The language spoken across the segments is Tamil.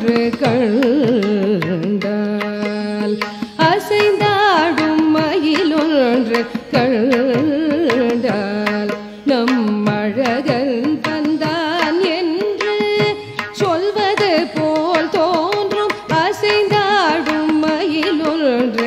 மயிலொன்று கண்டால் அசைந்தாடும் மயிலொன்று கண்டால் நம் அழகன் வந்தான் என்று சொல்வது போல் தோன்றும் அசைந்தாடும் மயிலொன்று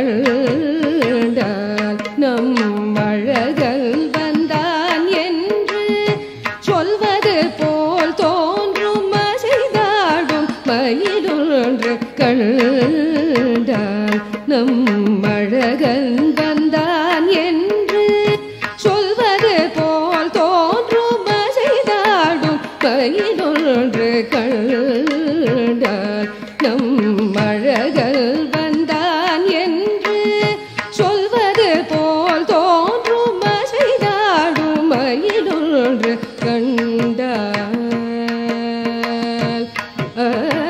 கண்டால் நம் அழகன் வந்தான் என்று சொல்வது போல் தோன்றும் அசைந்தாடும் மயிலொன்று கண்டால் நம் அழகன் வந்தான் என்று சொல்வது போல் தோன்றும் அசைந்தாடும் மயிலொன்று கண்டால் நம் அழகல் வந்தான் என்று சொல்வது போல் தோன்றும் அசைதாடும் மயிலொன்று கண்டால் ஆ.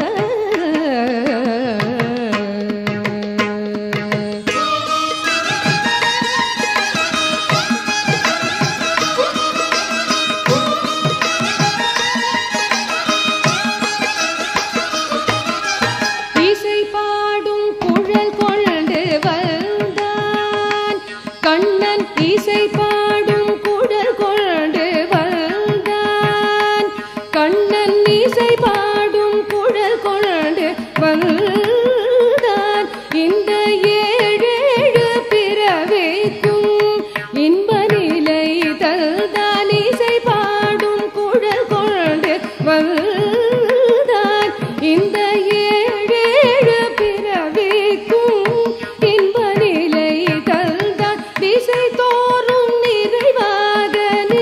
இசை பாடும் குழல் கொண்டு வந்தான் கண்ணன் இசை பாடும் குழல் கொண்டு வந்தான் கண்ணன் இசை பாடும் குழல் கொண்டு வந்தான் இந்த ஏழேழு பிறவிக்கும் இன்ப நிலை தல்தான் இசை பாடும் குழல் கொண்டு வந்தான் இந்த ஏழேழு பிறவிக்கும் இன்ப நிலை தல்தான் திசை தோறும் நிறைவாக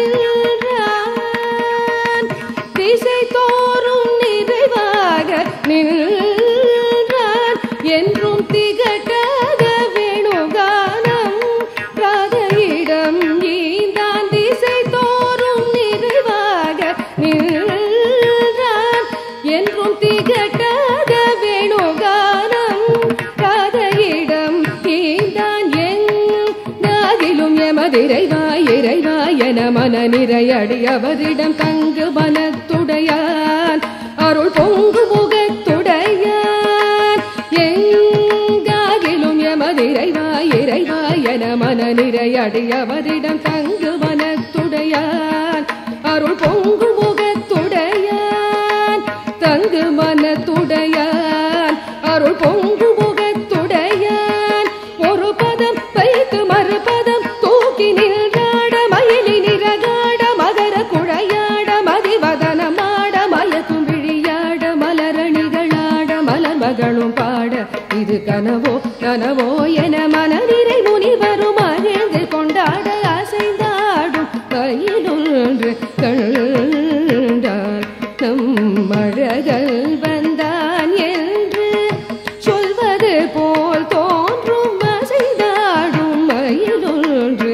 நின்றான் திசை தோறும் நிறைவாக நின்றான் என்றும் திகட்டாத வேணுகானம் ராதையிடம் ஈந்தான் திசை தோறும் நிறைவாக நின்றான் என்றும் திகட்டாத வேணுகானம் ராதையிடம் ஈந்தான் எங்காகிலும் எமதிரைவாய் இறைவாய் என மன நிறையடி அவரிடம் தங்கு மனத்துடையான் அருள் பொங்கு முகத்துடையான் எங்காகிலும் எமதிரைவாய் இறைவாய் என மன நிறையடி அவரிடம் தங்கு மனத்துடையான் அருள் பொங்கு முகத்துடையான் தங்கு மனத்துடையான் அருள் பொங்கு முகத்துடையான் ஒரு பதம் வைத்து மறுபதம் தூக்கி நின்றாட மயிலி நிறகாட மகர குழையாட மதிவதனமாட மயக்கும் விழியாட மலரணிகளாட மலர் மகளும் பாட இது கனவோ கனவோ என மனநிறை முனிவரும் மகிழ்ந்து கொண்டாட அசைந்தாடும் மயிலொன்று கண்டால் நம் அழகல் வந்தான் என்று சொல்வது போல் தோன்றும் அசைந்தாடும் மயிலொன்று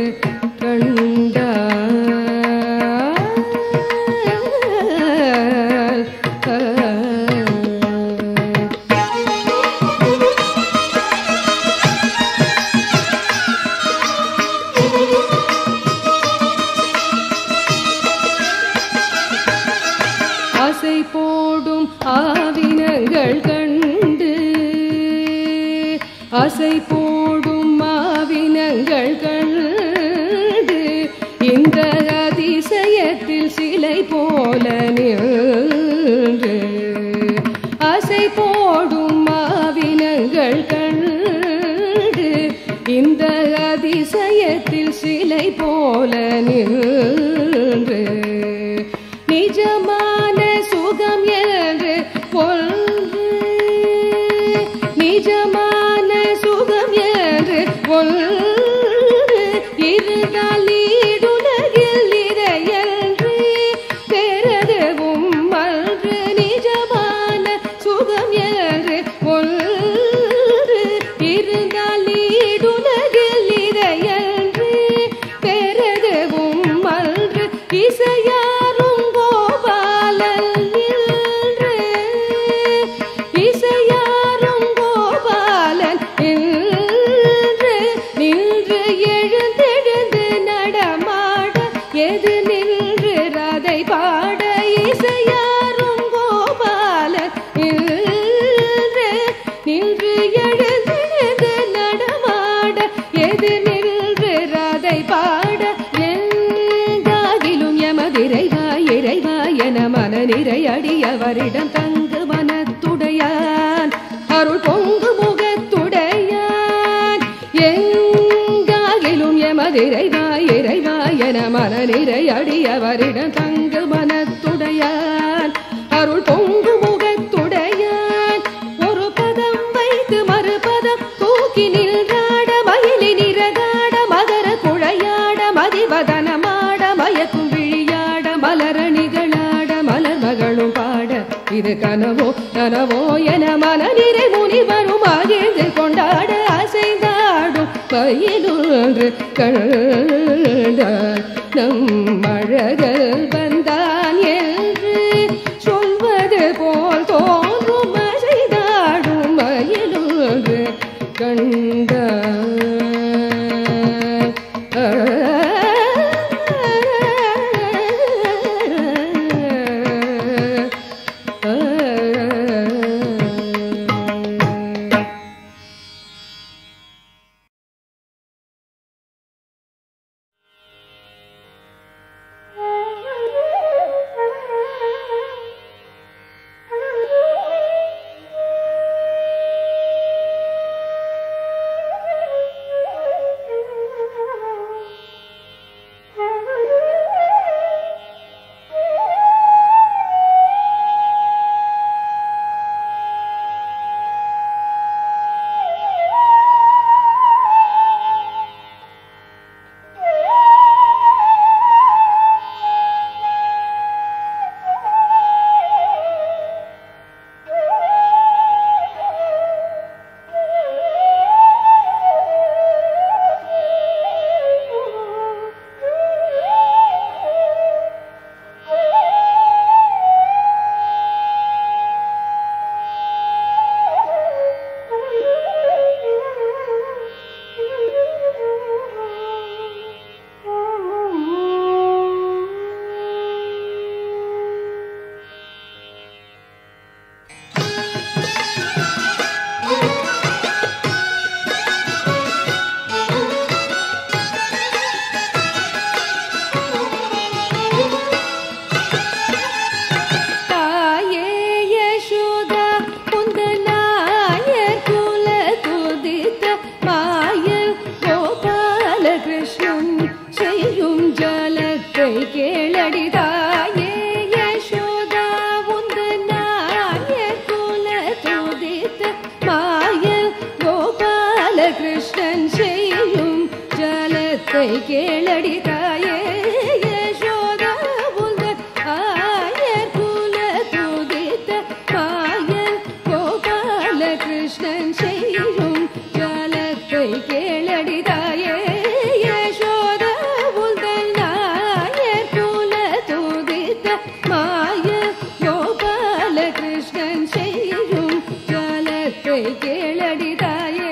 கண்டால் ஆசை போடும் ஆவினங்கள் கண்டு ஆசை போடும் ஆவினங்கள் கண்டு இந்த அதிசயத்தில் சிலை போல நின்று ஆசை போடும் ஆவினங்கள் கண்டு இந்த அதிசயத்தில் சிலை போல நின்று நிஜமான சுகம் என்று ஒன்று நிஜமான சுகம் என்று ஒன்று இருந்தால் ஈடுலகில் இறையன்று பெறதுவும் அன்று நிஜமான சுகம் என்று ஒன்று இருந்தால் ஈடுலகில் இறையன்று பெறதுவும் அன்று இசை மனநிறை அடியவரிடம் தங்கு மனத்துடையான் அருள் பொங்கு முகத்துடையான் எங்காகிலும் எமதிரைவாய் இறைவாய் என மனநிறை அடியவரிடம் தங்கு மனத்துடையான் அருள் பொங்கு முகத்துடையான் ஒரு பதம் வைத்து மறுபதம் தூக்கி நின்றாட மயிலி நிறகாட மகர குழையாட மதிவதனமாட மயக்கும் விழியாட மலரணிகளாட மலர் மகளும் பாட இது கனவோ கனவோ என மனநிறை முனிவரும் மகிழ்ந்து கொண்டாட அசைந்தாடும் பயிலொன்று கண்ட நம் அழகல் வந்தான் என்று சொல்வது போல் தோன்றும் அசைந்தாடும் மயிலொன்று கண்ட தாயே யசோதா குந்தனாயர் குல துதித்த மாயர் கோபால கிருஷ்ணன் செய்யும் ஜலத்தை கேளடி தாயே யசோதா குந்தனாயர் குல துதித்த மாயர் கோபால கிருஷ்ணன் செய்யும் ஜலத்தை கேளடி தாயே யசோதா உந்தன் ஆயர் குல துதித்த மாயர் கோபால கிருஷ்ணன் செய்யும் ஜலத்தை கேளடி தாயே யசோதா உந்தன் ஆயர் குல துதித்த மாயர் கோபால கிருஷ்ணன் செய்யும் ஜலத்தை கேளடி தாயே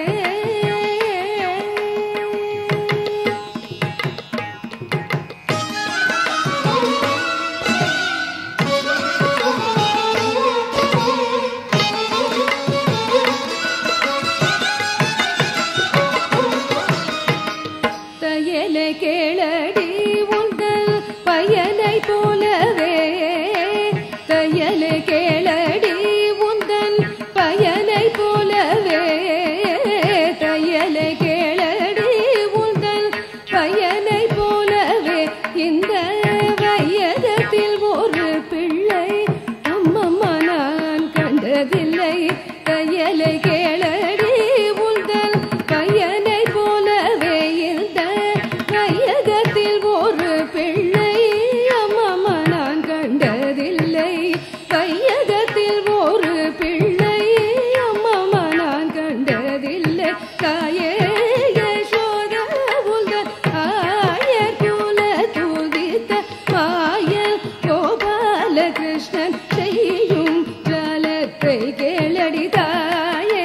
தையலை கேளடி உங்கள் பயனை போலவே தையலை கேளடி உங்கள் பயனை போலவே தையலை கேளடி உங்கள் பயனை போலவே இந்த வையகத்தில் ஒரு பிள்ளை அம்மம்மா நான் கண்டதில்லை தையலை கேளடி உங்கள் பையனை போலவே இந்த வையகத்தில் ஒரு பிள்ளை அம்மம்மா நான் கண்டதில்லை வையகத்தில் ஒரு பிள்ளை அம்மம்மா நான் கண்டதில்லை தாயே யசோதா உங்கள் ஆயர் குல துதித்த மாயர் கோபால கிருஷ்ணன் செய்யும் ஜலத்தை கேளடி தாயே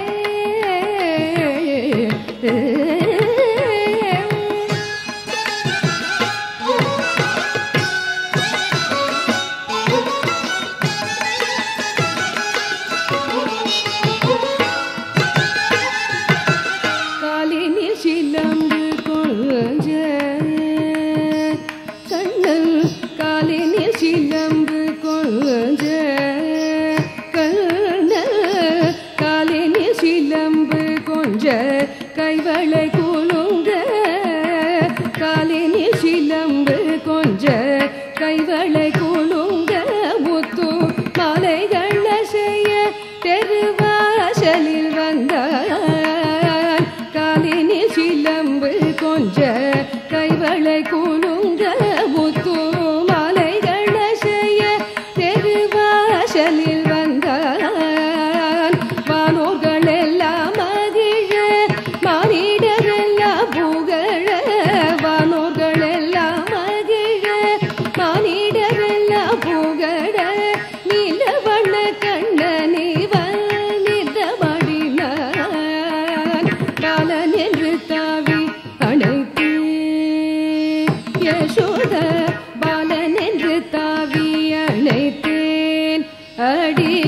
காலினில் சிலம்பு கொஞ்ச கண்ணன் காலினில் சிலம்பு கொஞ்ச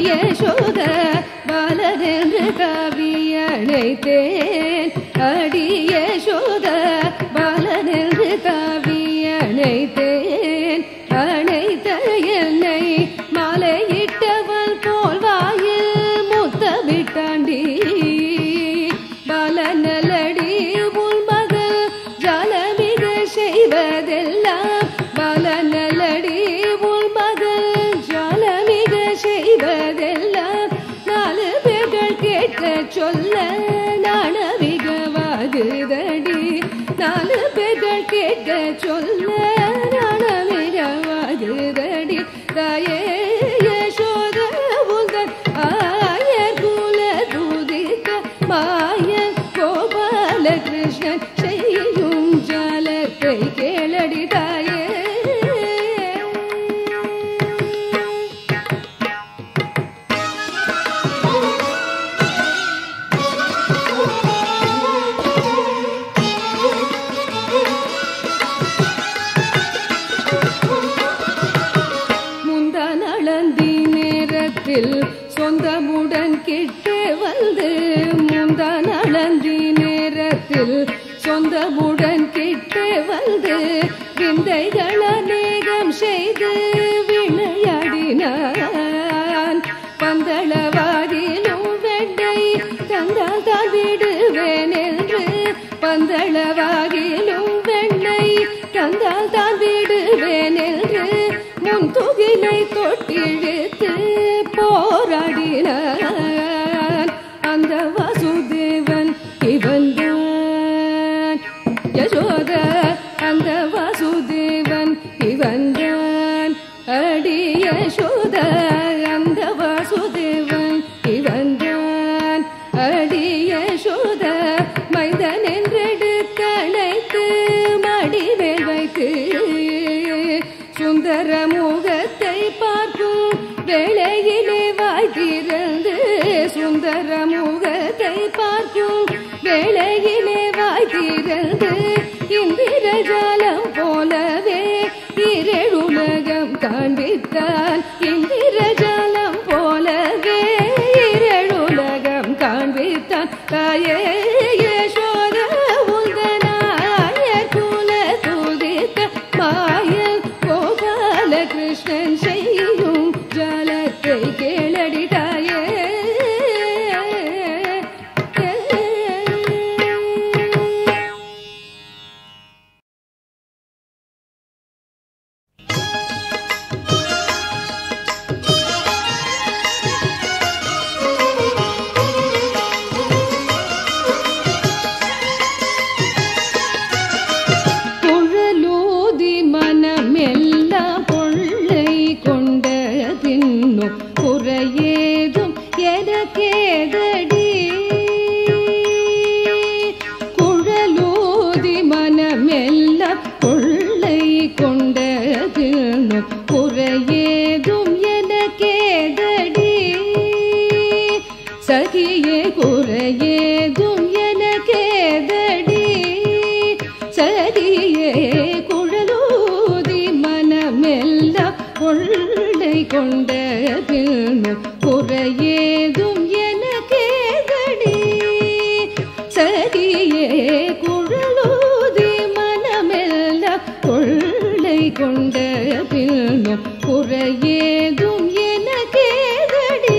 யசோத பாலரென்று காவியணைத்தேன் அடி யசோத பாலரென்று காவியணைத்தேன் அணைத்த என்னை மாலையிட்டவள் போல் வாயில் முத்தமிட்டாண்டி பாலநலடி உன் மகள் ஜலமிக செய்வதெல்லாம் பாலநலடி உன் மகள் ஜலமிக செய்வதெல்லாம் நாலு பேர்கள் கேட்க சொல்ல நாணமிகவாகுதடி நாலு பேர்கள் கேட்க சொல்ல நாணமிகவாகுதடி தாயே யசோத உந்தன் ஆயர் குல துதிக்க மாயன் கோபால கிருஷ்ணன் செய்யும் ஜாலத்தை கேளடி தாயே முந்தா நளந்தி நேரத்தில் சொந்தமுடன் கிட்டே வந்து முந்தா நளந்தி நேரத்தில் சொந்தமுடன் கிட்டே வந்து விந்தைகள் அநேகம் செய்து விளையாடினான் பந்தளவாதிலும் வெண்டை தந்தால் தான் விடுவேன் என்று பந்தளவாகிலும் வெண்ணை தந்தால் தான் விடுவேன் என்று முன் துகிலை தொட்டிழுத்து போராடினான் அந்த வாசுதேவன் இவன்தான் யசோத அந்த வாசுதேவன் இவன்தான் அடி யசோத அந்த வாசுதேவன் இவன்தான் அடி யசோத மைந்தன் என்றெடுத்தணைத்து மடிமேல் வைத்து சுந்தர முகத்தை பார்க்கும் வேளையிலே வாய் திறந்து சுந்தர முகத்தை பார்க்கும் வேளையிலே வாய் திறந்து இந்திரஜாலம் போலவே இரழுலகம் காண்பித்தான் இந்திரஜாலம் போலவே இரழுலகம் காண்பித்தான் தாயே யசோத உந்தனாய குல துதித்த மாயன் கோபால கிருஷ்ணன் செய்யும் ஜாலத்தை கேளடி தாயே குழலூதி மனமெல்லாம் கொள்ளை கொண்ட பின்னும் குறையேதும் எனக்கேதடி குழலூதி மனமெல்லாம் கொள்ளை கொண்ட பின்னும் குறையேதும் எனக்கேதடி சகியே குறையேதும் எனக்கேதடி சதியே குழலூதி மனமெல்லாம் கொள்ளை கொண்ட பின்னும் குறையேதும் எனக்கேதடி சதியே குழலூதி மனமெல்லாம் கொள்ளை கொண்ட பின்னும் குறையேதும் எனக்கேதடி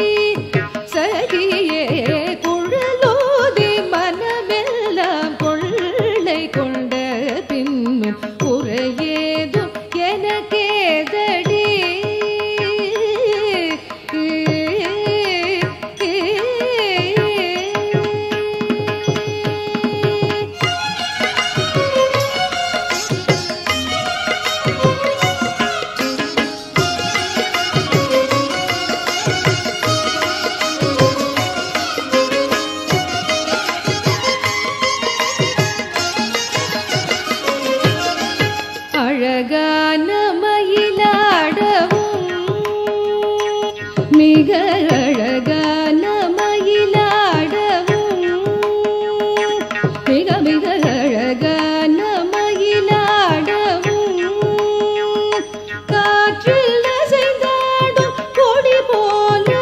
சகியே குழலோதி மனமெல்லாம் கொள்ளை கொண்ட பின்னும் குறையேதும் எனக்கேதடி அழகான மயிலாடவும் மிக அழகான மயிலாடவும் மிக மிக அழகான மயிலாடவும் காற்றில் அசைந்தாடும் கொடி போல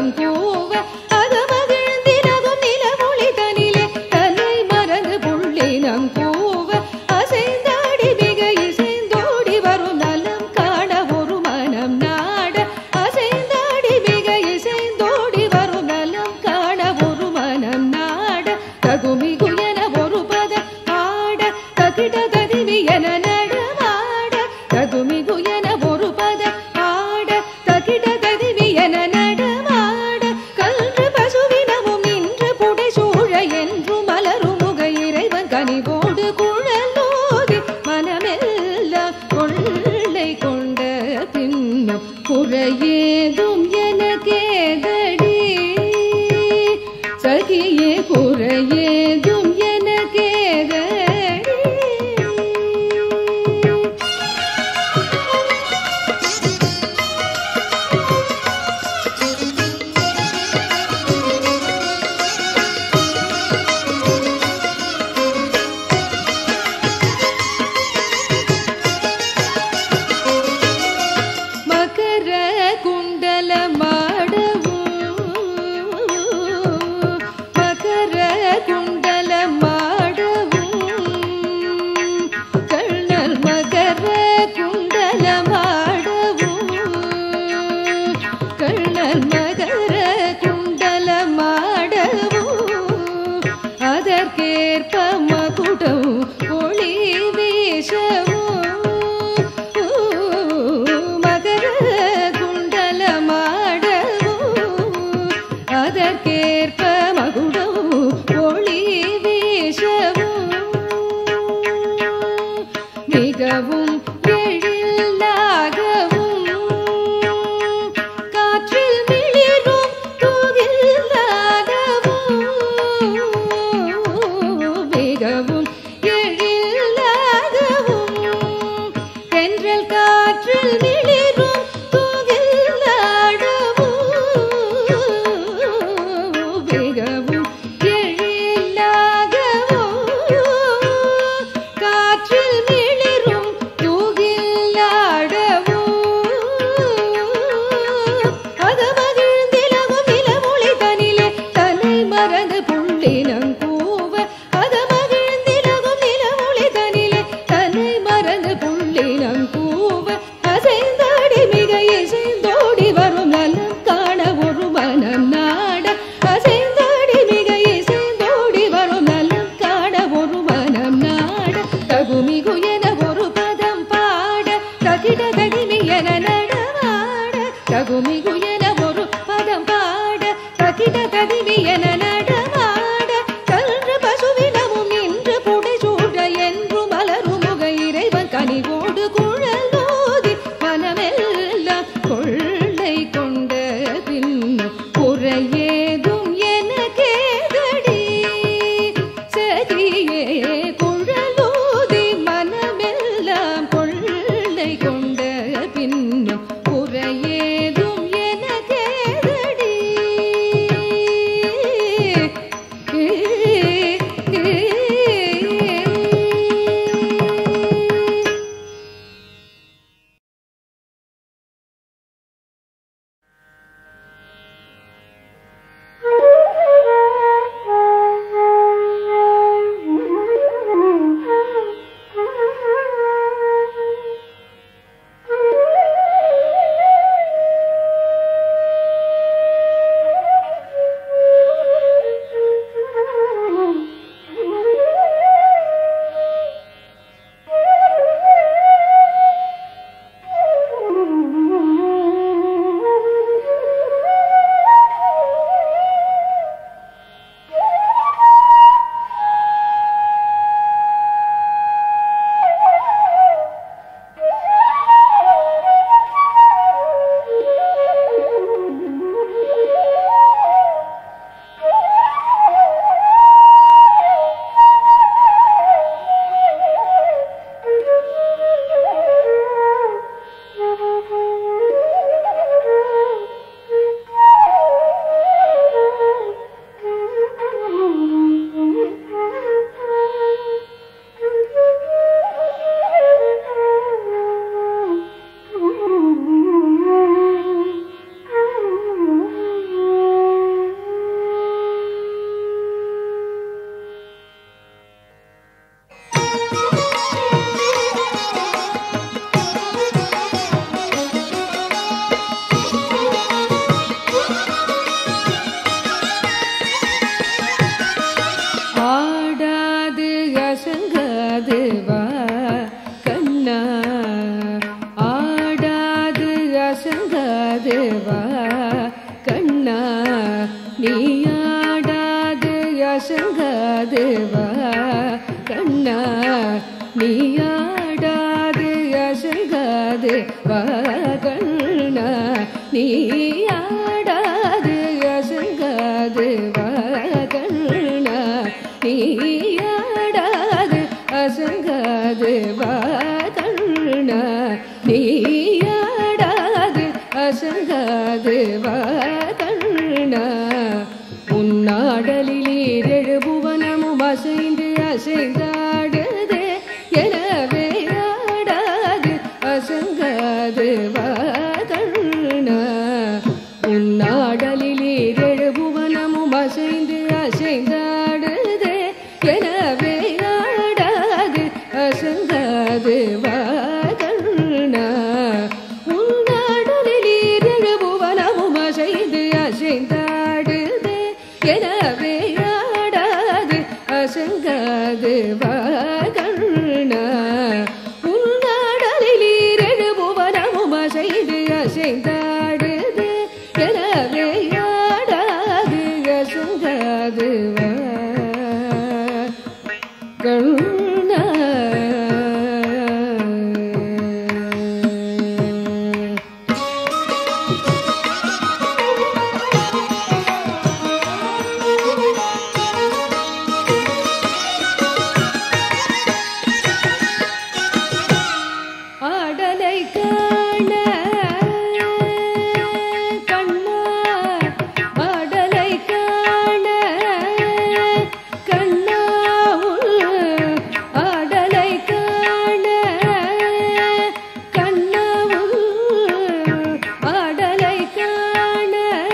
புள்ளினம் கூவ அகமகிழ்ந்திலகும் நிலமொளி தனிலே தன்னை மறந்து புள்ளினம் கூவ அசைந்தாடி மிக இசைந்தோடி வரும் நலம் காண ஒரு மனம் நாட அசைந்தாடி மிக இசைந்தோடி வரும் நலம் காண ஒரு மனம் நாட தகுமிகு என ஒரு பத ஆட தகிட ததிவி என நடமாட தகுமிகு என ஒரு பத ஆட தகிட ததிவி என நடமாட கன்று பசுவினமும் நின்று புடை சூழ என்று மலரும் முக இறைவன் கனிவோடு குழலோதி மனமெல்லாம் கொள்ளை கொண்ட பின்னும் குறையேதும் எனக்கேதடி சகியே குறையேதும் எனக்கேதடி மகர குண்டல மாடவும் மகர குண்டல மாடவும் கண்ணல் மகர குண்டல மாடவும் கண்ணல் மகர குண்டல மாடவும் அதற்கேற்ப மகுடம் ஒளி வீசவும் மகர குண்டல மாடவும் அதற்கேற்ப மகுடம் ஒளி வீசவும் மிகவும் எழிலாகவும் காற்றில் மிளிரும் தூகில்லாகவும் மிகவும் எழிலாகவும் தென்றல் காற்றில் மிளிரும் தூகில்லாடவும் மிகவும் எழிலாகவும் காற்றில் மிளிரும் தூகில்லாடவும் அகமகிழ்ந்திலகும் இளமொழி தனிலே தன்னை மறந்து புள்ளினம் கூவ அகமகிழ்ந்திலகும் இளமொழி தனிலே தன்னை மறந்து புள்ளினம் கூவ அசைந்தாடி மிக இசைந்தோடி வரும் நலம் காண ஒரு மனம் நாட அசைந்தாடி மிக இசைந்தோடி வரும் நலம் காண ஒரு மனம் நாட தகுமிகு என ஒரு பதம் பாட தகிட தடிமி என நடமாட தகுமிகு என ஒரு பதம் பாட தகிட தடிமி என நடமாட கன்று பசுவினமும் நின்று புடை சூழ என்று மலரும் முக இறைவன் கனிவோடு குழலோதி மனமெல்லாம் கொள்ளை கொண்ட பின்னும் குறையேதும் எனக்கேதடி சதியே குழலோதி மனமெல்லாம் கொள்ளை கொண்ட பின்னும் குறையேதும் எனக்கேதடி வா கண்ணா நீயாடாது அசங்காது வா கண்ணா நீயாடாது அசங்காது வா கண்ணா நீயாடாது அசங்காது வா கண்ணா நீயாடாது அசங்காது வா கண்ணா நீயாடாது அசங்காது வா கண்ணா உன்னாடலில் எழுபுவனமும் அசைந்து அசைந்தாடுது எனவே ஆடாது அசங்காது வா கண்ணா உன்னாடலில் எழுபுவனமும் அசைந்து அசைந்தாடுது எனவே ஆடாது அசங்காது வா கண்ணா உன்னாடலில் எழுபுவனமும் அசைந்து அசைந்தாடுது எனவே ஆடாது அசங்காது வா கண்ணா உன்னாடலில் எழுபுவனமும் அசைந்து அசைந்தாடுது எனவே ஆடாது அசங்காது வா கண்ணா ஆடலை காண கண்ணா ஆடலை காண கண்ணா உன் ஆடலை காண கண்ணா உன் ஆடலை காண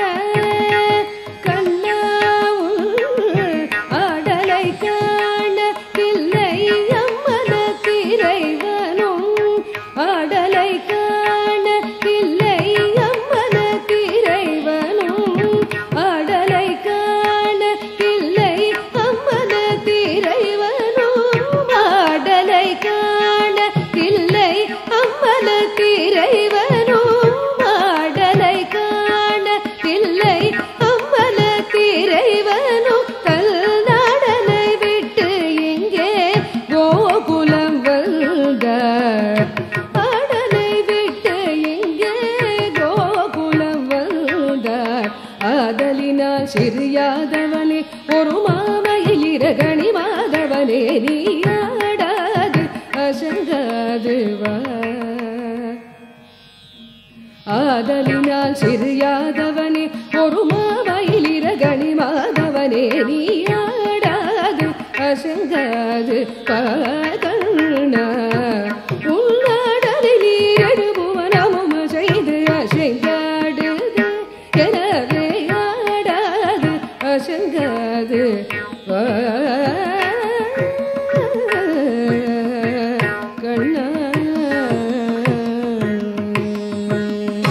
கண்ணா உன் ஆடலை காண இல்லை அம்மனுக்கு இறைவனும் ஆடலை காண இல்லை அம்மனுக்கு இறைவனும் ஆடலை காண இல்லை அம்மனுக்கு இறைவனும் ஆடலை காண இல்லை அம்மனுக்கு இறைவனும் ஆடலை காண இல்லை அம்மனுக்கு இறைவனும் கல்நாடனை விட்டு எங்கே கோகுலம் வந்தார் ஆடலை விட்டு எங்கே கோகுலம் வந்தார் ஆதலினால் சிறியாதவனே ஒரு மாமையில் இரகணி மாதவனே நீ ஆடாது அசங்காது வா ஆதலினால் சிறியாதவனே ஒரு மாவையில் இரகணி மாதவனே நீ ஆடாது அசங்காது கண்ணா உன்னாடலில் எழுபுவனமும் செய்து அசைந்தாடுது எனவே ஆடாது அசங்காது வா கண்ணா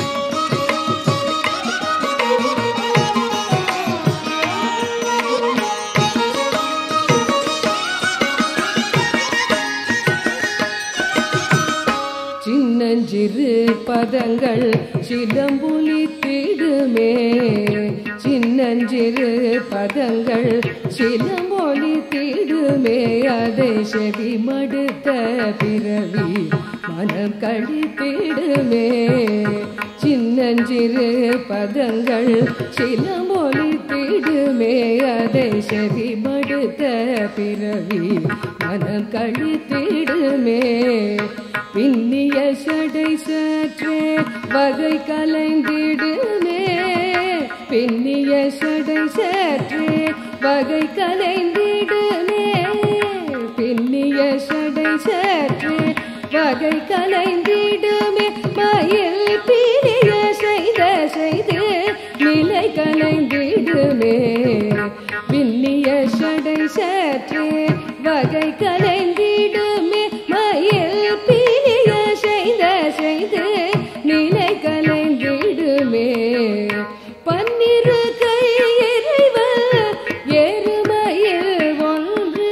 சின்னஞ்சிறு பதங்கள் சிலம்பொலித்திடுமே சின்னஞ்சிறு பதங்கள் சிலம்பொலித்திடுமே அதை செவி மடுத்த பிறவி மனம் கழித்திடுமே சின்னஞ்சிறு பதங்கள் சிலம்பொலித்திடுமே அதை செவி மடுத்த பிறவி மனம் கழித்திடுமே பின்னிய சடை சற்றே வகை கலைந்திடுமே பின்னிய சடை சற்றே வகை கலைந்திடுமே பின்னிய சடை சற்றே வகை கலைந்திடுமே மயில் பிரிய செய்த செய்து நிலை கலைந்திடுமே பின்னிய சடை சற்றே வகை கலைந்திடுமே மயில் பிரிய செய்த செய்து நிலை கலைந்திடுமே பன்னிரு கை இறைவன் எருமையில் ஒன்று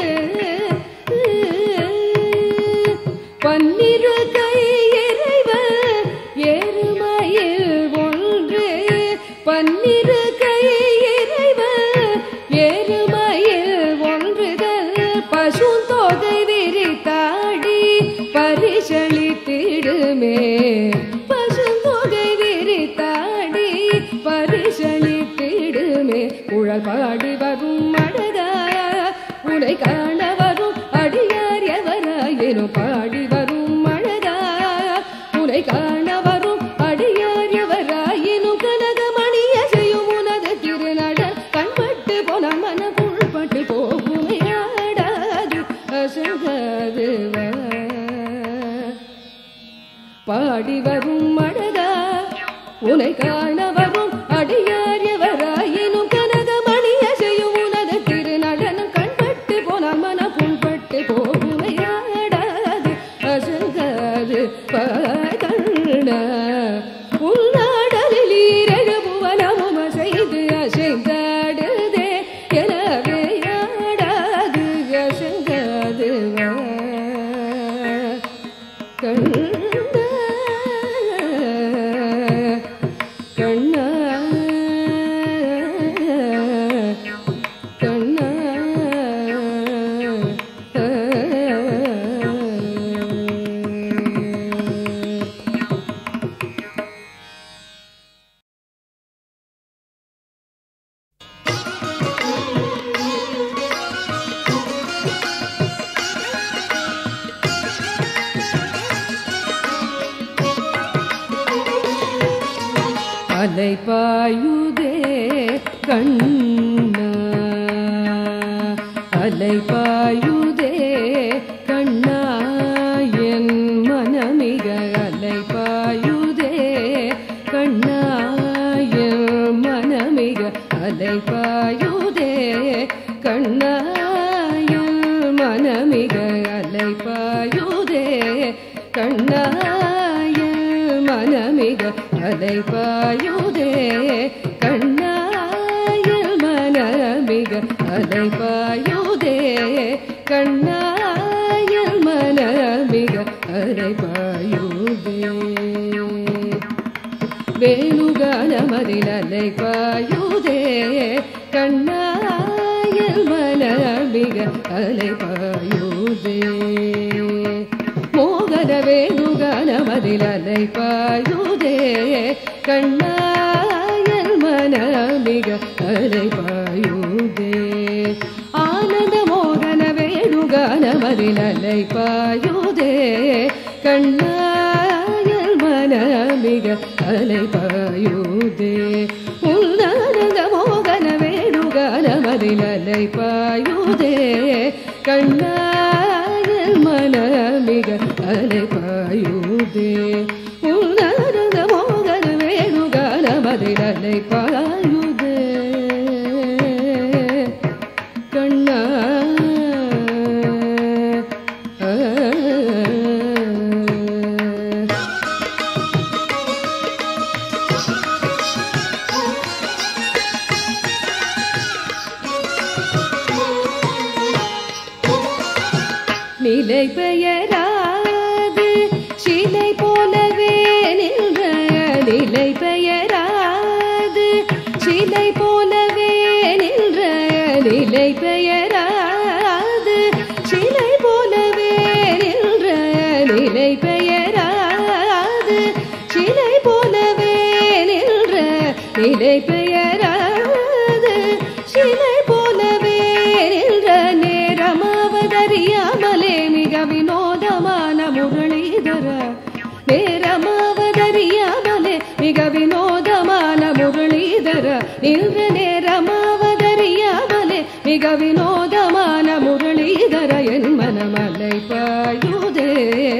பன்னிரு கை இறைவன் அடியார் பாடி வரும் அழகா உனை காண வரும் அடியார் எவராயினும் பாடி வரும் அழகா உனை காண வரும் அடியார் எவராயினும் கனகமணிய செய்யும் உனது திருநடல் கண்பட்டு போன மன புள்பட்டு போகுமே ஆடாது அசங்காது வா. பாடி வரும் அழகா உனை காண வரும் அடியார் எவராயினும் கனகமணிய செய்யும் உனது திருநடனம் கண்பட்டு போனால் மன புண்பட்டு போகுமையாடாது அசங்காது கண்ண உள்நாடலில் ஈரழு புவனமும் செய்து அசைந்தாடுதே எனவே ஆடாது அசங்காது வா. கண்ணா கண்ணா கண்ணா அலை பாயுதே கண்ணா அலை பாயுதே கண்ணா என் மனமிக அலை பாயுதே கண்ணா என் மனமிக அலை பாயுதே கண்ணா என் மனமிக அலை பாயுதே கண்ணா என் மனமிக அலை பாயுதே கண்ணாயல் மனமிக அலை பாயுதே கண்ணாயல் மனமிக அலை பாயுதே வேணுகானமதில் அலை பாயுதே கண்ணாயல் மனமிக அலை பாயுதே மோகன வேணுகானமதில் அலை பாயுதே கண்ணாயல் மனமிக அலை பாயுதே ஆனந்த மோகன வேணுகானமதில் அலை பாயுதே கண்ணாயல் மனமிக அலை பாயுதே உன்னானந்த மோகன வேணுகானமதில் அலை பாயுதே கண்ணாயல் மனமிக அலை பாயுதே உன்னானந்த மோகன வேணுகானமதில் அலை பாயுதே கண்ணா நிலை பெயராது சிலை போலவே நின்ற நிலை பெயராது சிலை போலவே நின்ற நிலை பெயராது சிலை போலவே நின்ற நிலை பெயராது சிலை போலவே நின்ற நிலை பெயராது சிலை போலவே நின்ற நேரமாவதறியாமலே மிக வினோதமான முரளிதர நேரமாவதறியாமலே மிக வினோதமான முரளிதர நின்ற நேரமாவதறியாமலே மிக வினோதமான முரளிதர என் மனமலை பாயுதே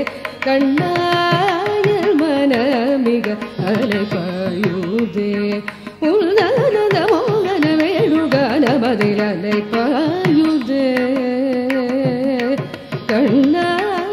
கண்ணாயல் மன மிக அலை பாயுதே உன்னத மோகன வேணுகான பதில் அலை பாயுதே கண்ணா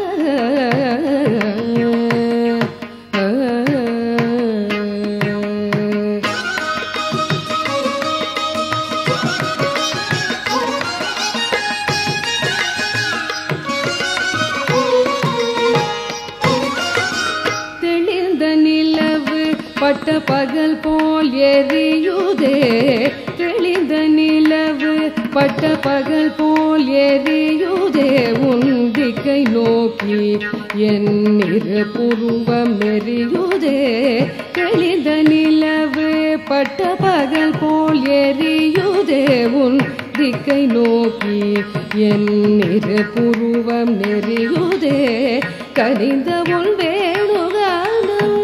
தெளிந்த நிலவு பட்ட பகல் போல் எரியுதே தெளிந்த நிலவு பட்ட பகல் போல் எரியுதே உன் திக்கை நோக்கி என் இரு புருவம் எரியுதே தெளிந்த நிலவு பட்ட பகல் போல் எரியுதே உன் திக்கை நோக்கி என் இரு புருவம் நெறியுதே கனிந்த உன் வேணுகானம்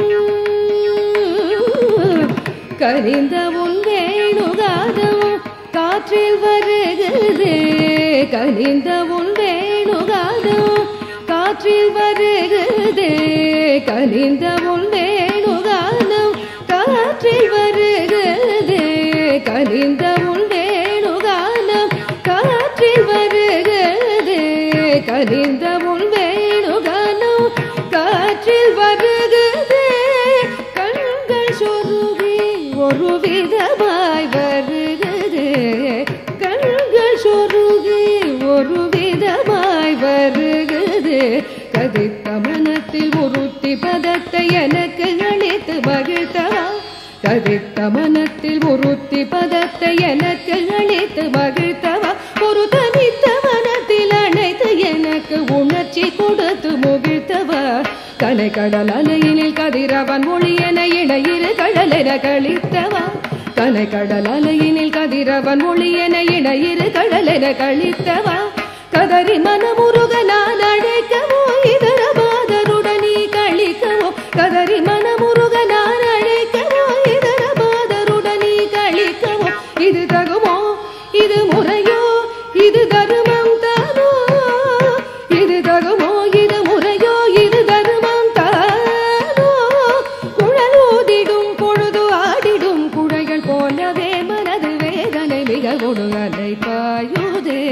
கனிந்த உன் வேணுகானம் காற்றில் வருகுதே கனிந்த உன் வேணுகானம் காற்றில் வருகுதே கனிந்த உன் வேணுகானம் காற்றில் வருகுதே கனிந்த உன் வேணுகானம் காற்றில் வருகுதே கனிந்த உன் வேணுகானம் காற்றில் வருகுதே கண்கள் சொருகி ஒரு விதமாய் வருகுதே கண்கள் சொருகி ஒரு விதமாய் வருகுதே கதித்த மனத்தில் உருத்தி பதத்தை எனக்கு அளித்து மகிழ்த்தவா கதித்த மனத்தில் உருத்தி பதத்தை எனக்கு அளித்து மகிழ்த்தவா ஒரு தனித்த மனத்தில் அணைத்து எனக்கு உணர்ச்சி கொடுத்து முகிழ்த்தவா கலை கடல் அலையினில் கதிரவன் ஒளியன இடையிரு கடலென கழித்தவா கலை கடல் அலையினில் கதிரவன் ஒளியன இடையிரு கடலென கழித்தவா கதறி மனமுருக நான் அழைக்கவோ இதர பாதருடனே கழிக்கவோ கதறி மனமுருக நான் அழைக்கவோ இதர பாதருடனே கழிக்கவோ இது தகுமோ இது முறையோ இது தருமம் தானோ இது தகுமோ இது முறையோ இது தருமம் தானோ குழல் ஊதிடும் பொழுது ஆடிடும் குழைகள் போலவே மனது வேதனை மிக கொடுகலை பாயுதே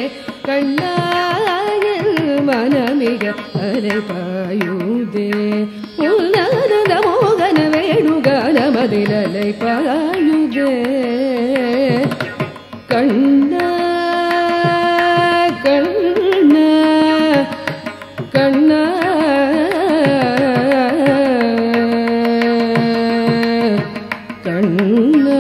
கண்ணாயில் மனமிக அலை பாயுதே உன்னத மோகன வேணுகான மதிலலை பாயுதே கண்ணா கண்ணா கண்ணா கண்ணா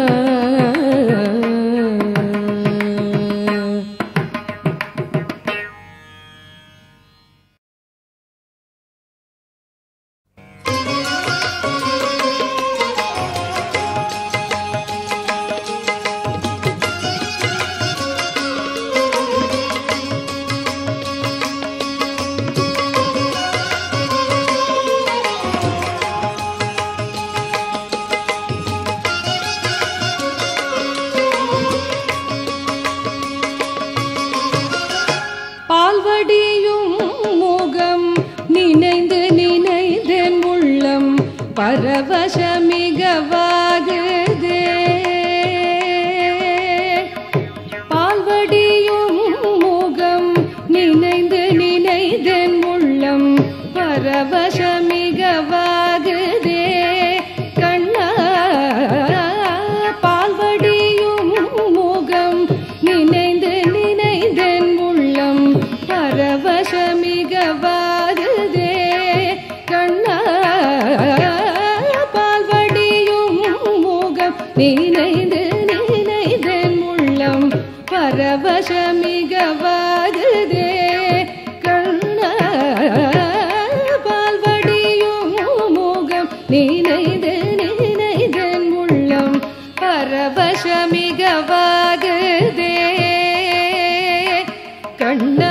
பால்வடியும் முகம் நினைந்து நினைந்தேன் உள்ளம் பரவசமிகவாகுதே பால்வடியும் முகம் நினைந்து நினைந்தேன் உள்ளம் பரவசமிகவாகுதே கண்ணா பால்வடியும் முகம் நினைந்து நினைந்தேன் உள்ளம் பரவசமிகவாகுதே கண்ணா பால்வடியும் முகம் நினைந்து நினைந்தேன் உள்ளம் பரவசமிகவாகுதே கண்ணா பால்வடியும் முகம் நினைந்து நினைந்தேன் உள்ளம் பரவசமிகவாகுதே கண்ணா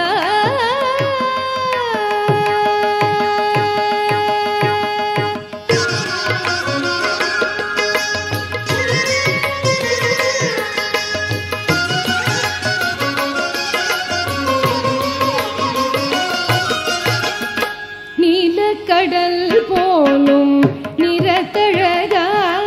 நீலக்கடல் போலும் நிறத்தழகா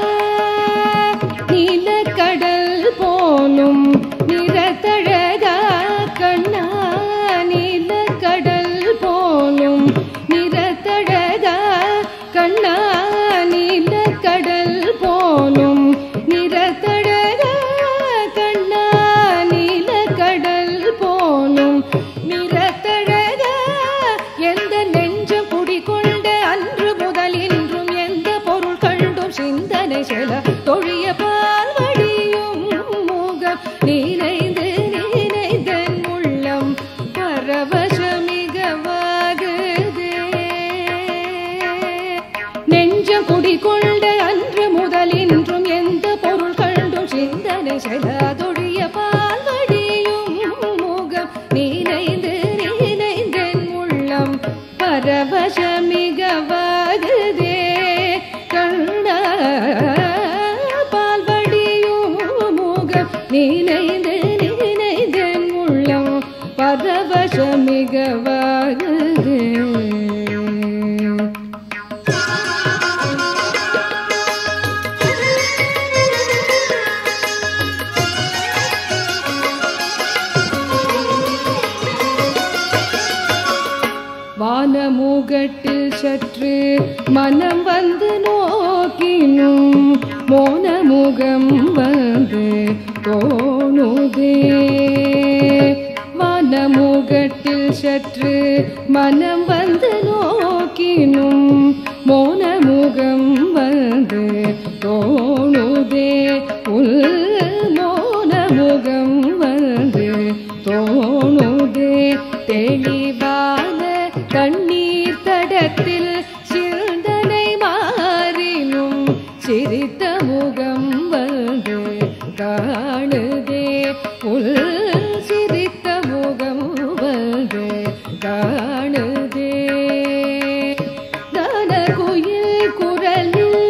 நீலக்கடல் போலும் நிறத்தழகா கண்ணா நீலக்கடல் போலும் நிறத்தழகா கண்ணா நீலக்கடல் போலும் நிறத்தழகா கண்ணா நீலக்கடல் போலும் நிறத்தழகா எந்த நெஞ்சம் குடிகொண்ட அன்று முதல் இன்றும் எந்த பொருள் கண்டும் சிந்தனை செல தொழிய பால்வடியும் முகம் நினைந்து நினைந்தன் உள்ளம் பரவசமிகவாகுதே நெஞ்சம் குடிகொண்ட அன்று முதல் இன்றும் எந்த சற்று மனம் வந்து நோக்கினும் மோன முகம் வந்து தோணுதே வானமுகட்டில் சற்று மனம் வந்து நோக்கினும் மோன முகம் வந்து தோணுதே உள் மோன முகம் வந்து தோணுதே தெளிவான தண்ணீர் தடத்தில் சிந்தனை மாறினும் சிரித்த முகம் வந்து காணுதே உள் சிரித்த முகம் வந்து காணுதே தான குயில் குரலில்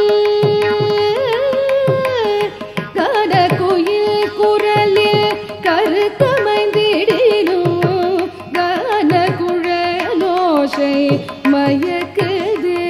தான குயில் குரலில் கருத்தமைந்திடினும் கான குழலோசை மயக்குதே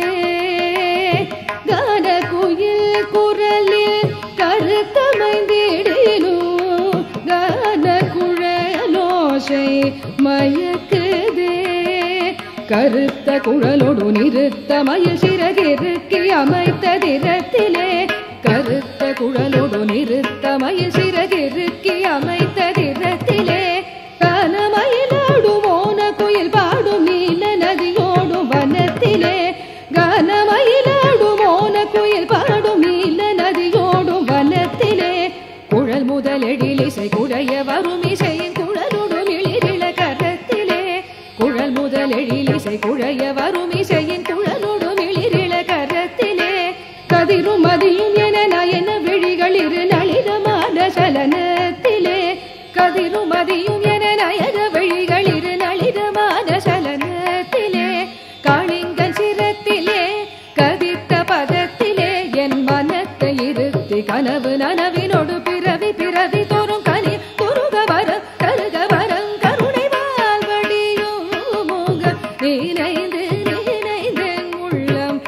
கான குயில் குரலில் கருத்தமைந்திடினும் கான குழலோசை மயக்குதே கருத்த குழலோடு நிறுத்த மயில் சிறகிருக்கி அமைத்த திறத்திலே கருத்த குழலோடு நிறுத்த மயில் சிறகிருக்கி அமைத்த திறத்திலே கனமயிலாடும் ஓன குயில் பாடும் நீல நதியோடும் வனத்திலே கனமயிலாடும் ஓன குயில் பாடும் நீல நதியோடும் வனத்திலே குழல் முதலெழில் இசை குடைய வரும் இசையின் குழலோடு மிளிரிள கரத்திலே குழல் முதலெழில் இசை குழைய வரும் இசையின் குழலோடு மிளிரிள கரத்திலே கதிரும் மதியும் என நயன விழிகள் இரு நளினமான சலனத்திலே கதிரும் மதியும் என நயன விழிகள் இரு நளினமான சலனத்திலே காளிங்கன் சிரத்திலே கதித்த பதத்திலே என் மனத்தை இருத்தி கனவு நனவினோடு பிறவி பிறவி தோறும் கனி குருக வரம் கருக வரம் கருணை வாழ்வடியும் முகம் நினைந்து நினைந்து உள்ளம்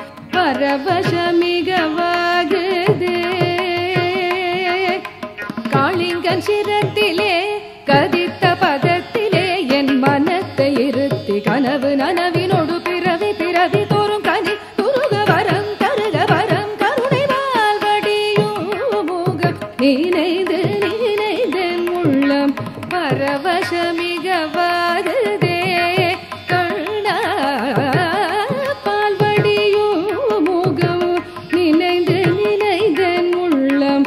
பரவசமிகவாகுதே காளிங்கன் சிரத்திலே கதித்த பதத்திலே என் மனத்தை இருத்தி கனவு நனவினோடு பிறவி பிறவி தோறும் கனி குருக வரம் கருக வரம் கருணை வாழ்வடியும் முகம் நினைந்து நினைந்து உள்ளம் பரவசமிகவாகுதே கண்ணா பால்வடியும் முகம் நினைந்து நினைந்து உள்ளம்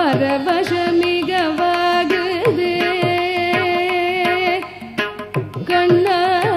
பரவசமிகவாகுதே கண்ணா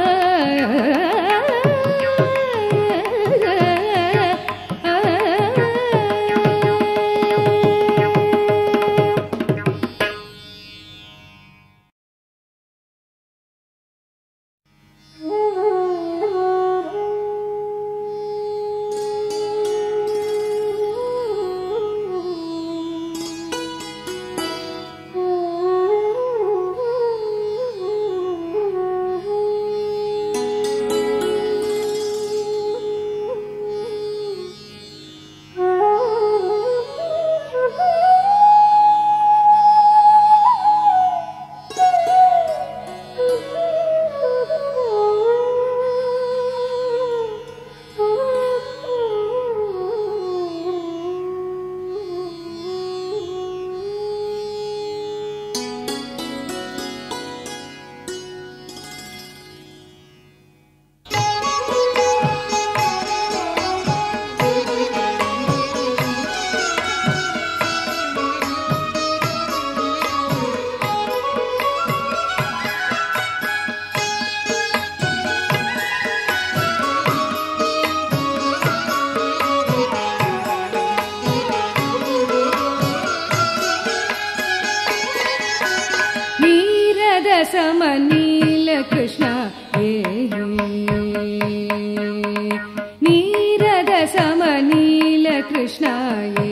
நீரத சமநீல கிருஷ்ணா ஏ நீரத சமநீல கிருஷ்ணா ஏ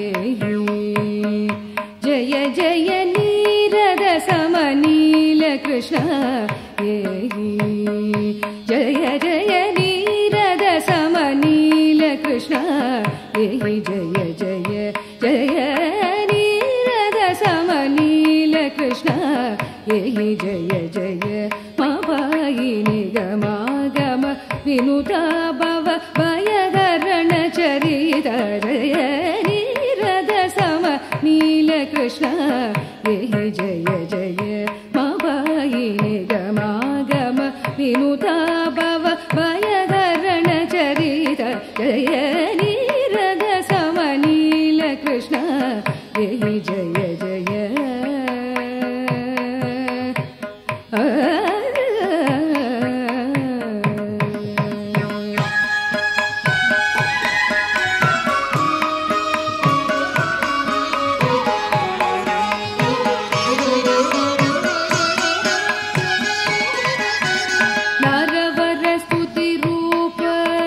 ஜய ஜய நீரத சமநீல கிருஷ்ணா ஏ ஜய ஜய நீரத சமநீல கிருஷ்ணா ஏ ஜய ஜய ஜய நீரத சமநீல கிருஷ்ணா ஏ ஜய ஜய மாபாயி நிகமாகம வினுதா பவ जय नीरद सम नीलकृष्ण जय जय जय मवायि निगमा गम विनुता भव भयहरण चरित जय नीरद सम नीलकृष्ण जय जय जय आ नरवर स्तुति रूप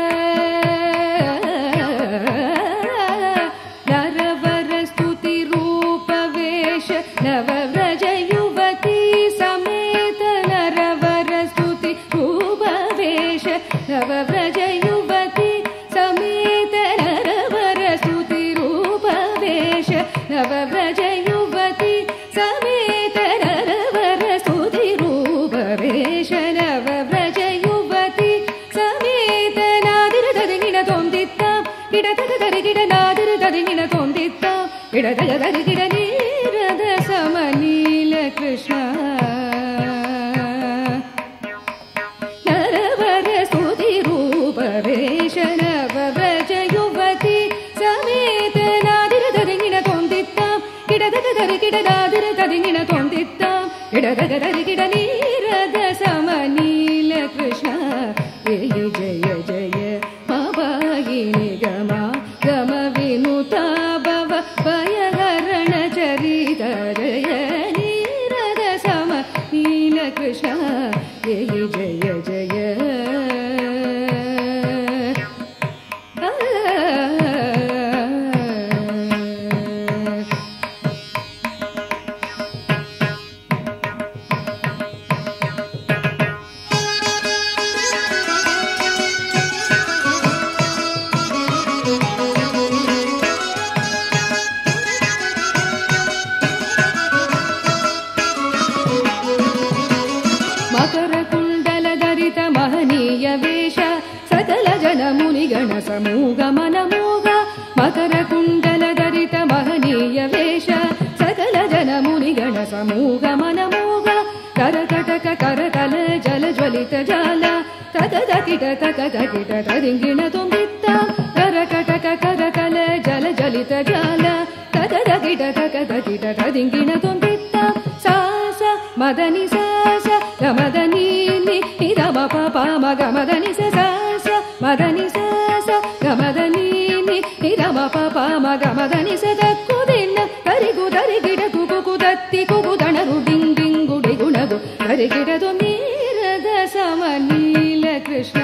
नरवर स्तुति रूप वेश नवव्रज युवती समेत नरवर स्तुति रूप वेश नवव्रज युवती समेत नरवर स्तुति रूप वेश नवव्रज युवती समेत नरवर स्तुति रूप वेश नवव्रज युवती समेत नादिर தருகிட தோந்தித்தாம் இடதக தருகிட நாதிரு தருகிட தோந்தித்தாம் இடதக தருகிட நீரத சம நீல கிருஷ்ணா நரவர ஸ்துதி ரூப வேஷ நவவ்ரஜ யுவதி சமேத நாதிர தருகிட தோந்தித்தாம் இடதக தருகிட நாதிர தருகிட தோந்தித்தாம் இடதக தருகிட நீரத சம நீல கிருஷ்ண ஜெய ஜெய ஜெய மபாயி நிகமா கம வினுதா பவ பயஹரண சரித ஜய நீரத சம நீல கிருஷ்ண ஜெய ஜெய ஜெய ஆ ಮಕರ ಕುಂಡಲ ಧರಿತ ಮಹನೀಯ ವೇಷ ಸಕಲ ಜನ ಮುನಿಗಣ ಸಮೂಹ ಮನಮೋಗ ಮಕರ ಕುಂಡಲ ಧರಿತ ಮಹನೀಯ ವೇಷ ಸಕಲ ಜನ ಮುನಿಗಣ ಸಮೂಹ ಮನಮೋಗ ಕರಕಟಕ ಕರಕಲ ಜಲ ಜ್ವಲಿತ ಜಾಲ ತಗದ ಕಿಟ ತಗದ ಕಿಟ ತರಿಂಗಿಣ ತುಂಬಿತ್ತ ಕರಕಟಕ ಕರಕಲ ಜಲ ಜಲಿತ ಜಾಲ ತಗದ ಕಿಟ ತಗದ ಕಿಟ ತರಿಂಗಿಣ ತುಂಬಿತ್ತ ಸಾಸ ಮದನಿ ಸಾಸ ಗಮದನಿ ನಿ ನಿರಮ ಪಾಪ ಮಗ ಮದನಿ ಸ ಸಾಸ ಮದನಿ ಸಾಸ ಗಮದನಿ ನಿ ನಿರಮ ಪಾಪ ಮಗ ಮದನಿ ಸ ದಕ್ಕುದಿನ್ನ ಕರಿಗು ದರಿಗಿಡ ಕುಗು ಕುದತ್ತಿ ಕುಗುದಣರು ಡಿಂಗ್ ಡಿಂಗುಡಿ ಗುಣಗು ಕರಿಗಿಡದು ನೀರದ ಸಮ ನೀಲ ಕೃಷ್ಣ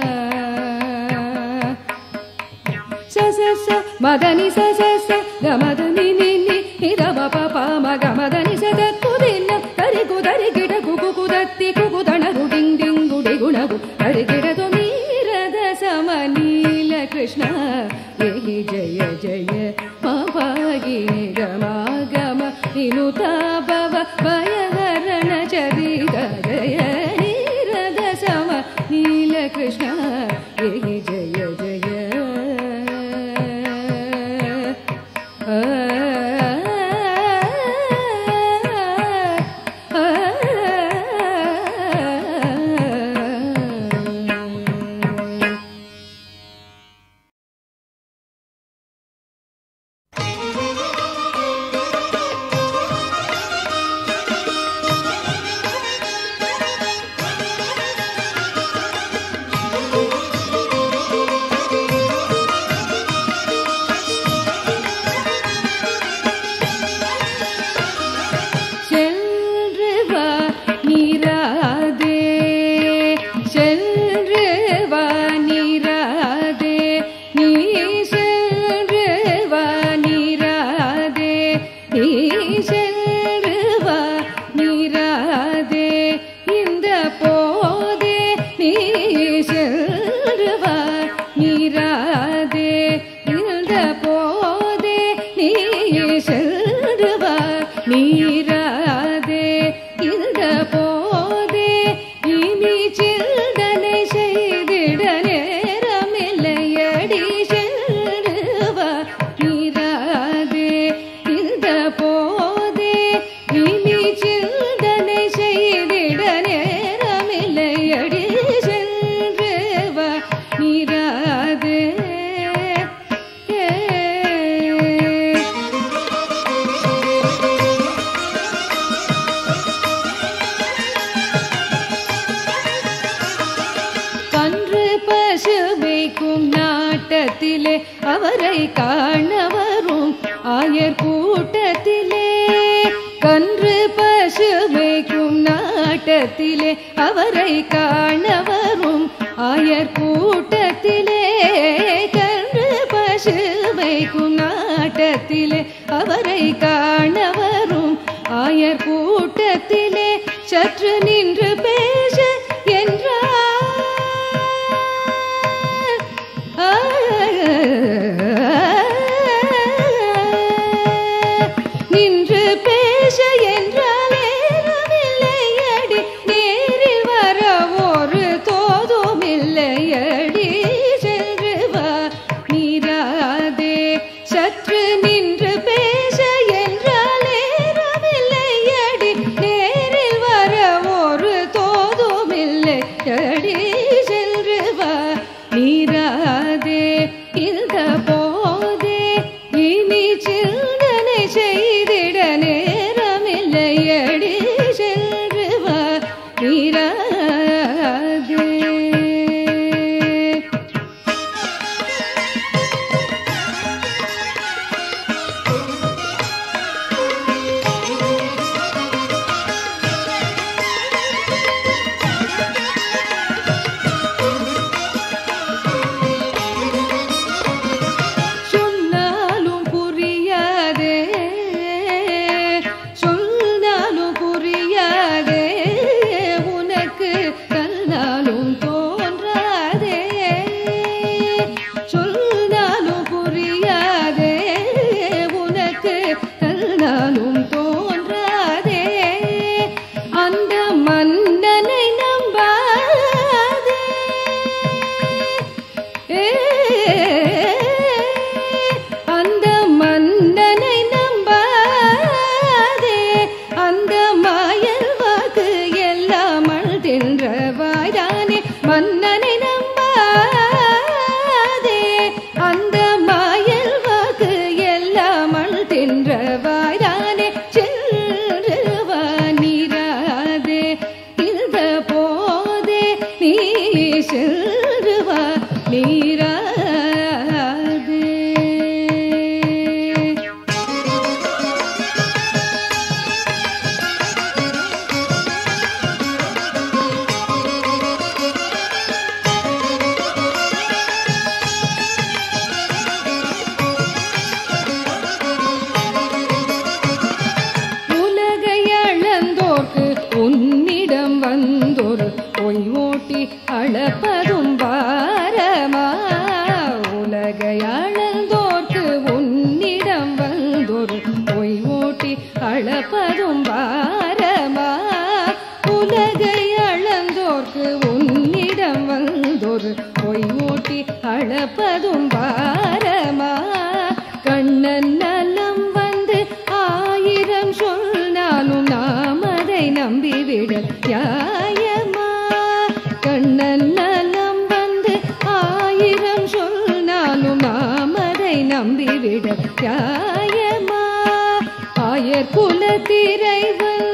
ಸ ಸ ಸ ಮದನಿ ಸ ಸ ಸ ಗಮದನಿ ನಿ ನಿ ನಿರಮ ಪಾಪ ಮಗ ಮದನಿ ಸ ದಕ್ಕುದಿನ್ನ ಕರಿಗು ದರಿಗಿಡ ಕುಗು ಕುದತ್ತಿ ಕುಗುದಣರು ಡಿಂಗ್ ಡಿಂಗುಡಿ ಗುಣಗು ಕರಿಗಿಡದು ನೀರದ ಸಮ ನೀಲ ಕೃಷ್ಣ ಏಹಿ ಜಯ ಜಯ ಮಾಪಾಗಿ ನಿಗಮ ಗಮ ವಿನುತಾ ಭವ ಭಯಹರಣ ಚರಿತ ಜಯ ನೀರದ ಸಮ ನೀಲ ಕೃಷ್ಣ ಏಹಿ ಜಯ ಜಯ ಆ ஆ கூட்டத்திலே அவரை காண வரும் ஆயர் கூட்டத்திலே கன்று பசுவை குநாட்டத்திலே அவரை காண வரும் ஆயர் கூட்டத்திலே சற்று நின்று பேச என்றார் நின்று பேச என்றால் ஏறவில்லையடி நேரில் வர ஒரு தோதும் இல்லையடி சென்று வா நீராதே சற்று நின்று பேச என்றால் ஏறவில்லையடி நேரில் வர ஒரு தோதும் இல்லையடி சென்று வா நீராதே இந்த போதே இனி சிந்தனை செய்திட நேரமில்லையடி சென்று வா நீராதே சொன்னாலும் புரியாதே சொன்னாலும் புரியாதே உனக்கு கல்லாலும் தோன்றாதே சொன்னாலும் புரியாதே உனக்கு கல்லாலும் தோன்றாதே அந்த மன்னனை நம்பாதே ஏ, அந்த மன்னனை நம்பாதே அந்த மாயல் வாக்கு எல்லாம் தின்ற வாய்தானே மன்னனை நம்பாதே அந்த மாயல் வாக்கு எல்லாம் தின்ற வாய்தானே சென்று வா நீராதே இந்த போதே நீ சென்று வா நீராதே உலகை அளந்தோர்க்கு உன்னிடம் வந்தொரு பொய் ஓட்டி அளப்பதும் பாரமா உலகை அளந்தோர்க்கு உன்னிடம் வந்தொரு பொய் ஓட்டி அளப்பதும் பாரமா உலகை அளந்தோர்க்கு உன்னிடம் வந்தொரு பொய் ஓட்டி அளப்பதும் பாரமா கண்ணன் நலம் வந்து ஆயிரம் சொன்னாலும் நாம் அதை நம்பிவிட நியாயமா கண்ணன் நலம் வந்து ஆயிரம் சொன்னாலும் நாம் அதை நம்பிவிட நியாயமா ஆயர் குலத்திரைவன்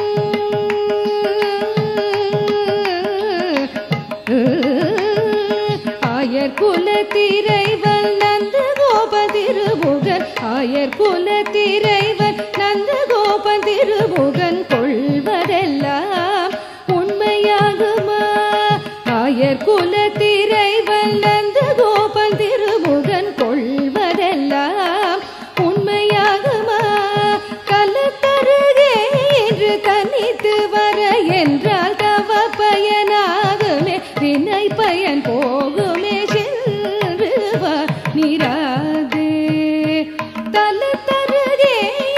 ஆயர் குலத்திரைவன் நந்த கோப திருமுகன் ஆயர் குலத்திரைவன் நந்த கோப திருமுகன் கொள்வதெல்லாம் உண்மையாகுமா ஆயர் குலத்திரைவன் நந்த கோபன் திருமுகன் கொள்வதெல்லாம் உண்மையாகுமா கலத்தருகே என்று தனித்து வர என்றால் தவ பயனாகுமே வினை பயன் போகுமே சென்று வா நிராதே தலத்தருகே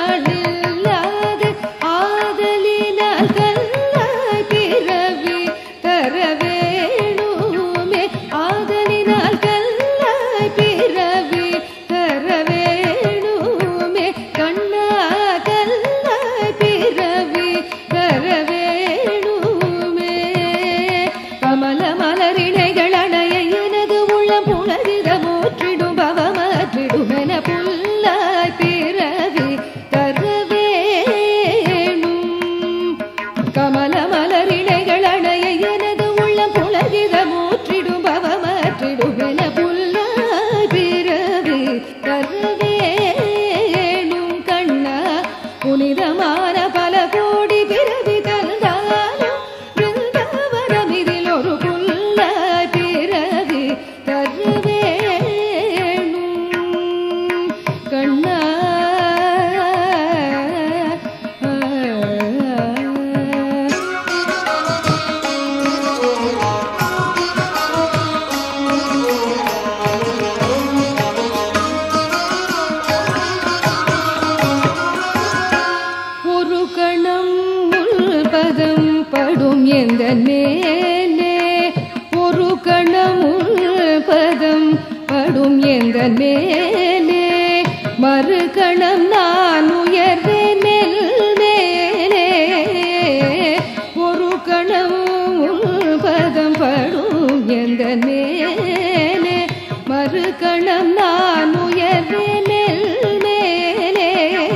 நாடில்லாது ஆதலினால் கல்லாய் பிறவி தர வேணுமே ஆதலினால் கல்லாய் பிறவி தர வேணுமே கண்ணா கல்லாய் பிறவி தர வேணுமே கமல மலரிணைகள் அணைய எனது உள்ளம் புலரித மூற்றிடும் பவமாற்றிடும் என புல்லாய் பிறவி தர வேணும் கமல மலரிணைகள் அணைய எனது உள்ளம் புலரித மூற்றிடும் பவமாற்றிடும் என புல்லாய் பிறவி தர வேணும் கண்ணா புனிதமான பல கோடி பிறவி தந்தாலும் பிருந்தாவனம் இதில் ஒரு புல்லாய் பிறவி தர வேணும் கண்ணா ஒரு கணம் உள்பதம் படும் எந்த மேலே ஒரு கணம் உள்பதம் படும் எந்த மேலே மறு கணம் நான் உயர்வேன் மேல் மேலே ஒரு கணம் உள்பதம் படும் எந்த மேலே மறு கணம் நான் உயர்வேன் மேல் மேலே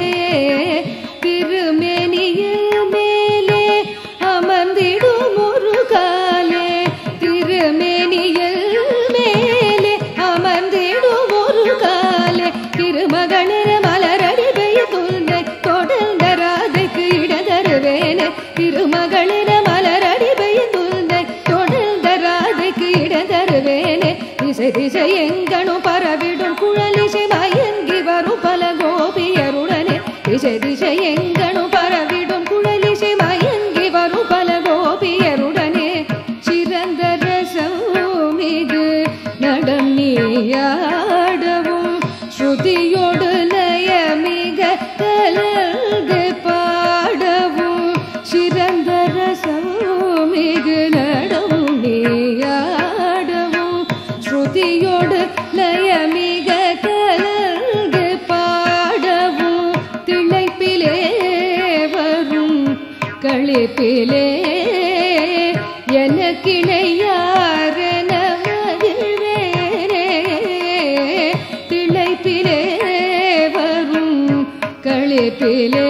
திருமேனியில் மேலே அமர்ந்திடும் ஒரு காலே திருமேனியில் மேலே அமர்ந்திடும் ஒரு காலே திருமகனிர மலரடி பெய்துந்தை தொடர்ந்த ராதைக்கு இடதருவேனே திருமகளிர மலரடி பெய்துந்தை தொடர்ந்த ராதைக்கு இடதருவேனே திசை திசை எங்கனும் பரவிடும் குழலிசை மயங்கி வரும் பல கோபியருடனே திசை திசை எங்கனும் பரவிடும் குழலிசை மயங்கி வரும் பல கோபியருடனே சிறந்த ரசம் மிகு நடம் நீயாடவும் ஸ்ருதியோடு லய மிக கலந்து பாடவும் சிறந்த ரசம் மிகு நடம் நீயாடவும் ஸ்ருதியோடு லய மிக கலந்து பாடவும் திளைப்பிலே வரும் களிப்பிலே எனக்கிணை யாரென மகிழ்வேனே திளைப்பிலே வரும் களிப்பிலே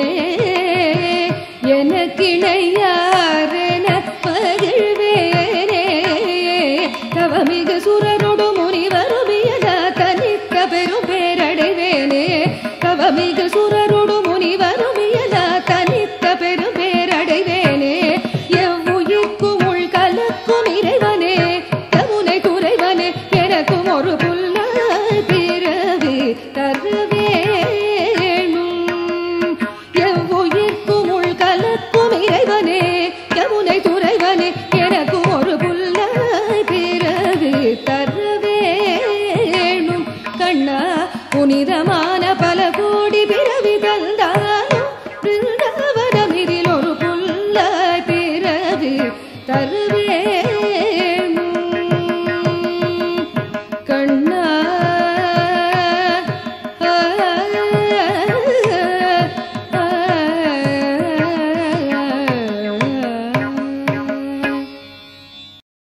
எனக்கிணை யாரென மகிழ்வேனே தவமிகு சுரரொடு முனிவருவியல தனித்த பெரும் பேரடைவேனே தவமிகு சுரரொடு முனிவருவியல தனித்த பெரும் பேரடைவேனே எவ்வுயிர்க்கும் உள் கலக்கும் இறைவனே தமுனை குறைவனே எனக்கும் ஒரு புல்லாய் பிறவி தருவேணும் எவ்வுயிர்க்கும் உள் கலக்கும் இறைவனே யமுனை துறைவனே எனக்கும் ஒரு புல்லாய் பிறவி தருவேணும் கண்ணா புனிதமான பல கோடி